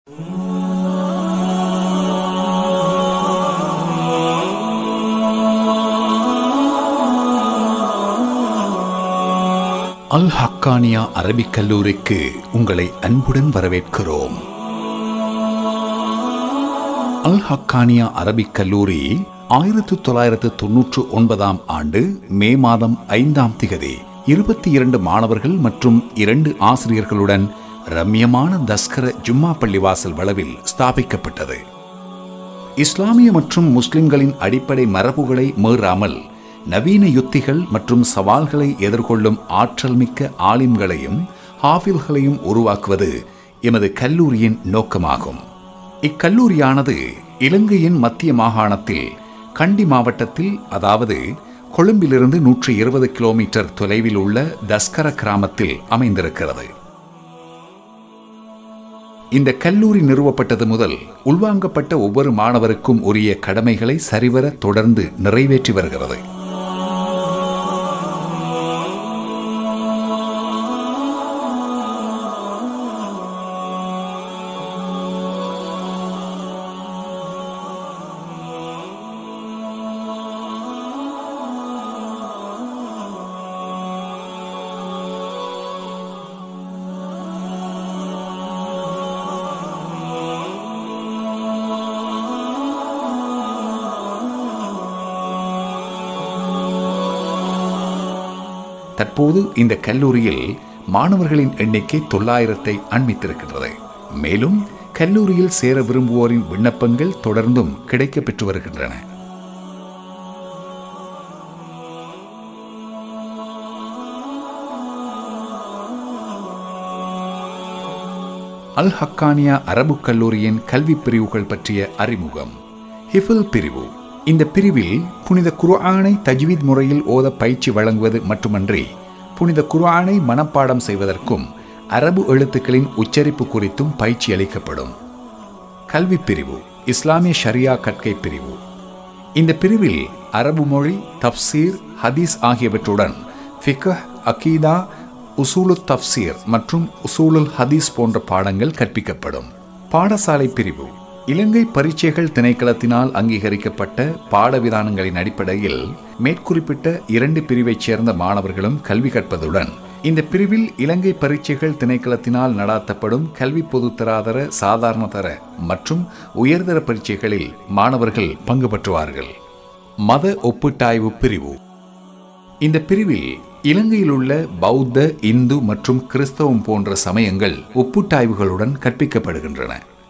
அல் ஹக்கானியா Arabic கல்லூரிக்கு உங்களை அன்புடன் வரவேற்கிறோம் அல் ஹக்கானியா அரபிக் கல்லூரி ஆயிரத்து தொள்ளாயிரத்து தொன்னூற்று ஒன்பதாம் ஆண்டு மே மாதம் ஐந்தாம் திகதி இருபத்தி இரண்டு மாணவர்கள் மற்றும் இரண்டு ஆசிரியர்களுடன் ரம்யமான தஸ்கர ஜும்மா பள்ளிவாசல் வளவில் ஸ்தாபிக்கப்பட்டது இஸ்லாமிய மற்றும் முஸ்லிம்களின் அடிப்படை மரபுகளை மீறாமல் நவீன யுத்திகள் மற்றும் சவால்களை எதிர்கொள்ளும் ஆற்றல் மிக்க ஆலிம்களையும் ஹாஃபில்களையும் உருவாக்குவது எமது கல்லூரியின் நோக்கமாகும் இக்கல்லூரியானது இலங்கையின் மத்திய மாகாணத்தில் கண்டி மாவட்டத்தில் அதாவது கொழும்பிலிருந்து நூற்றி இருபது கிலோமீட்டர் தொலைவில் உள்ள தஸ்கர கிராமத்தில் அமைந்திருக்கிறது இந்த கல்லூரி நிறுவப்பட்டது முதல் உள்வாங்கப்பட்ட ஒவ்வொரு மாணவருக்கும் உரிய கடமைகளை சரிவர தொடர்ந்து நிறைவேற்றி வருகிறது தற்போது இந்த கல்லூரியில் மாணவர்களின் எண்ணிக்கை தொள்ளாயிரத்தை அண்மித்திருக்கின்றது மேலும் கல்லூரியில் சேர விரும்புவோரின் விண்ணப்பங்கள் தொடர்ந்தும் கிடைக்கப் பெற்று வருகின்றன அல் ஹக்கானியா அரபு கல்லூரியின் கல்வி பிரிவுகள் பற்றிய அறிமுகம் ஹிஃபில் பிரிவு இந்த பிரிவில் புனித குர்ஆனை தஜ்வீத் முறையில் ஓத பயிற்சி வழங்குவது மட்டுமன்றி புனித குர்ஆனை மனப்பாடம் செய்வதற்கும் அரபு எழுத்துக்களின் உச்சரிப்பு குறித்தும் பயிற்சி அளிக்கப்படும் கல்வி பிரிவு இஸ்லாமிய ஷரியா கற்கை பிரிவு இந்த பிரிவில் அரபு மொழி தப்சீர் ஹதீஸ் ஆகியவற்றுடன் ஃபிகஹ் அகீதா உசூலுத் தப்சீர் மற்றும் உசூலுல் ஹதீஸ் போன்ற பாடங்கள் கற்பிக்கப்படும் பாடசாலை பிரிவு இலங்கை பரீட்சைகள் திணைக்களத்தினால் அங்கீகரிக்கப்பட்ட பாடவிதானங்களின் அடிப்படையில் மேற்குறிப்பிட்ட இரண்டு பிரிவைச் சேர்ந்த மாணவர்களும் கல்வி கற்பதுடன் இந்த பிரிவில் இலங்கை பரீட்சைகள் திணைக்களத்தினால் நடாத்தப்படும் கல்வி பொதுத்தராதர சாதாரண தர மற்றும் உயர்தர பரீட்சைகளில் மாணவர்கள் பங்கு பெற்றுவார்கள் மத ஒப்பீட்டாய்வு பிரிவு இந்த பிரிவில் இலங்கையில் உள்ள பௌத்த இந்து மற்றும் கிறிஸ்தவம் போன்ற சமயங்கள் ஒப்பீட்டாய்வுகளுடன் கற்பிக்கப்படுகின்றன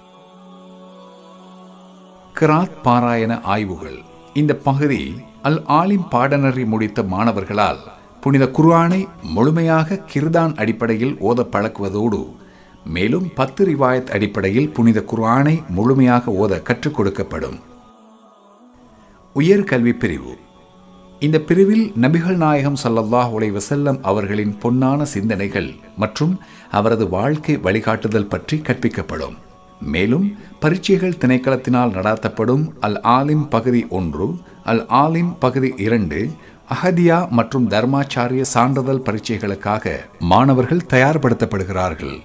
கிராத் பாராயண ஆய்வுகள் இந்த பகுதி அல் ஆலிம் பாடநெறி முடித்த மாணவர்களால் புனித குர்ஆனை முழுமையாக கிர்தான் அடிப்படையில் ஓத பழக்குவதோடு மேலும் பத்து ரிவாயத் அடிப்படையில் புனித குர்ஆனை முழுமையாக ஓத கற்றுக் கொடுக்கப்படும் உயர்கல்வி பிரிவு இந்த பிரிவில் நபிகள் நாயகம் சல்லல்லாஹ் உலை வசல்லம் அவர்களின் பொன்னான சிந்தனைகள் மற்றும் அவரது வாழ்க்கை வழிகாட்டுதல் பற்றி கற்பிக்கப்படும் மேலும் பரீட்சைகள் திணைக்களத்தினால் நடாத்தப்படும் அல் ஆலிம் பகுதி ஒன்று அல் ஆலிம் பகுதி இரண்டு அஹதியா மற்றும் தர்மாச்சாரிய சான்றிதழ் பரீட்சைகளுக்காக மாணவர்கள் தயார்படுத்தப்படுகிறார்கள்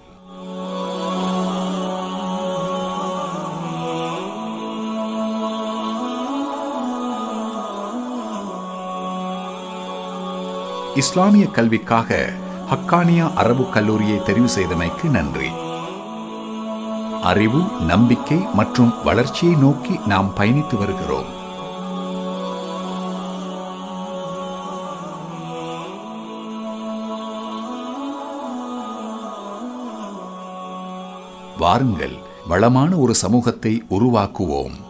இஸ்லாமிய கல்விக்காக ஹக்கானியா அரபு கல்லூரியை தெரிவு செய்தமைக்கு நன்றி அறிவு நம்பிக்கை மற்றும் வளர்ச்சியை நோக்கி நாம் பயணித்து வருகிறோம் வாருங்கள் வளமான ஒரு சமூகத்தை உருவாக்குவோம்